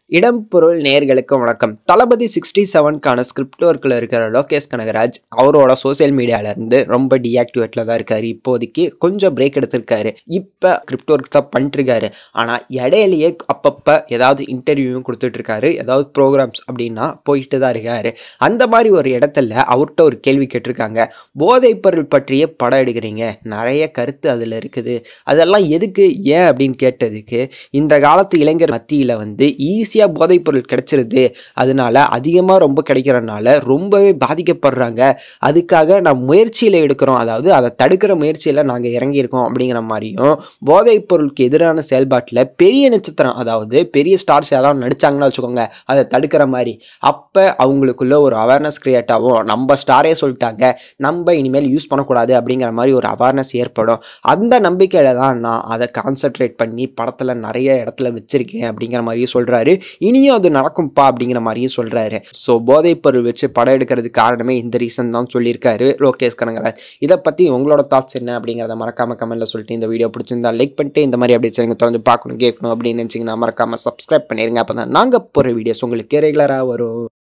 இடம் பொருள் நேர்களுக்கு வணக்கம் தளபதி சிக்ஸ்டி செவனுக்கான ஸ்கிரிப்ட் ஒர்க்கில் இருக்கிற லோகேஷ் கனகராஜ் அவரோட சோசியல் மீடியாவிலேருந்து ரொம்ப டீஆக்டிவேட்டில் தான் இருக்காரு இப்போதைக்கு கொஞ்சம் பிரேக் எடுத்திருக்காரு இப்போ ஸ்கிரிப்ட் ஒர்க் தான் பண்ணிட்டுருக்காரு ஆனால் இடையிலேயே அப்பப்போ ஏதாவது இன்டர்வியூவும் கொடுத்துட்ருக்காரு ஏதாவது ப்ரோக்ராம்ஸ் அப்படின்னா போயிட்டு தான் இருக்காரு அந்த மாதிரி ஒரு இடத்துல அவர்கிட்ட ஒரு கேள்வி கேட்டிருக்காங்க போதைப் பொருள் பற்றிய படம் எடுக்கிறீங்க நிறைய கருத்து அதில் இருக்குது அதெல்லாம் எதுக்கு ஏன் அப்படின்னு கேட்டதுக்கு இந்த காலத்து இளைஞர் மத்தியில் வந்து ஈஸியாக போதைப்பொருள் கிடைச்சிருது அதனால அதிகமாக ரொம்ப கிடைக்கிறனால ரொம்பவே பாதிக்கப்படுறாங்க அதுக்காக நான் முயற்சியில் எடுக்கிறோம் அதாவது அதை தடுக்கிற முயற்சியில் நாங்கள் இறங்கியிருக்கோம் அப்படிங்கிற மாதிரியும் போதைப் பொருளுக்கு எதிரான செயல்பாட்டில் பெரிய நட்சத்திரம் அதாவது பெரிய ஸ்டார்ஸ் யாராவது நடிச்சாங்கன்னா வச்சுக்கோங்க அதை தடுக்கிற மாதிரி அப்போ அவங்களுக்குள்ள ஒரு அவேர்னஸ் கிரியேட் ஆகும் நம்ம ஸ்டாரே சொல்லிட்டாங்க நம்ம இனிமேல் யூஸ் பண்ணக்கூடாது அப்படிங்கிற மாதிரி ஒரு அவேர்னஸ் ஏற்படும் அந்த நம்பிக்கையில் தான் நான் அதை கான்சென்ட்ரேட் பண்ணி படத்தில் நிறைய இடத்துல வச்சிருக்கேன் அப்படிங்கிற மாதிரியும் சொல்கிறாரு இனியும் அது நடக்கும்பா அப்படிங்கிற மாதிரியும் சொல்கிறாரு ஸோ போதைப் பொருள் வச்சு படம் எடுக்கிறதுக்கு காரணமே இந்த ரீசன் தான் சொல்லியிருக்காரு லோகேஷ் கனகராஜ் இதை பற்றி உங்களோட தாட்ஸ் என்ன அப்படிங்கிறத மறக்காம கமெண்ட்டில் சொல்லிட்டு இந்த வீடியோ பிடிச்சிருந்தா லைக் பண்ணிட்டு இந்த மாதிரி அப்படியே எனக்கு தொடர்ந்து பார்க்கணும் கேட்கணும் அப்படின்னு நினச்சிங்கன்னா மறக்காமல் சப்ஸ்கிரைப் பண்ணிடுங்க அப்போ தான் நாங்கள் போகிற வீடியோஸ் உங்களுக்கு ரெகுலராக வரும்